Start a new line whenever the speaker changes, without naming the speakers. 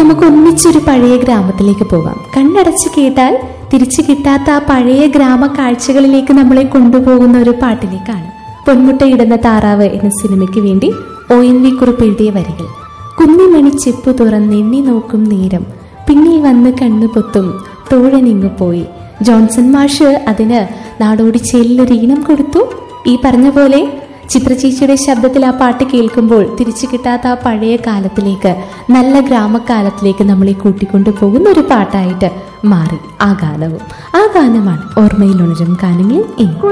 നമുക്ക് ഒന്നിച്ചൊരു പഴയ ഗ്രാമത്തിലേക്ക് പോകാം കണ്ണടച്ച് കേട്ടാൽ തിരിച്ചു കിട്ടാത്ത ആ പഴയ ഗ്രാമ കാഴ്ചകളിലേക്ക് നമ്മളെ കൊണ്ടുപോകുന്ന ഒരു പാട്ടിലേക്കാണ് പൊന്മുട്ടയിടുന്ന താറാവ് എന്ന സിനിമയ്ക്ക് വേണ്ടി ഒ എൻ വി കുറിപ്പ് എഴുതിയ വരികൾ കുന്നിമണി ചെപ്പ് തുറന്നെണ്ണി നോക്കും നേരം പിന്നെ വന്ന് കണ്ണു പൊത്തും തോഴനിങ്ങു പോയി ജോൺസൺ മാഷ് അതിന് നാടോടി ചേലിലൊരു ഈണം കൊടുത്തു ഈ പറഞ്ഞ പോലെ ചിത്രചേച്ചിയുടെ ശബ്ദത്തിൽ ആ പാട്ട് കേൾക്കുമ്പോൾ തിരിച്ചു കിട്ടാത്ത ആ പഴയ കാലത്തിലേക്ക് നല്ല ഗ്രാമക്കാലത്തിലേക്ക് നമ്മളെ കൂട്ടിക്കൊണ്ടു പോകുന്ന ഒരു പാട്ടായിട്ട് മാറി ആ ഗാനവും ആ ഗാനമാണ് ഓർമ്മയിൽ ഉണരും ഗാനങ്ങളിൽ ഇനി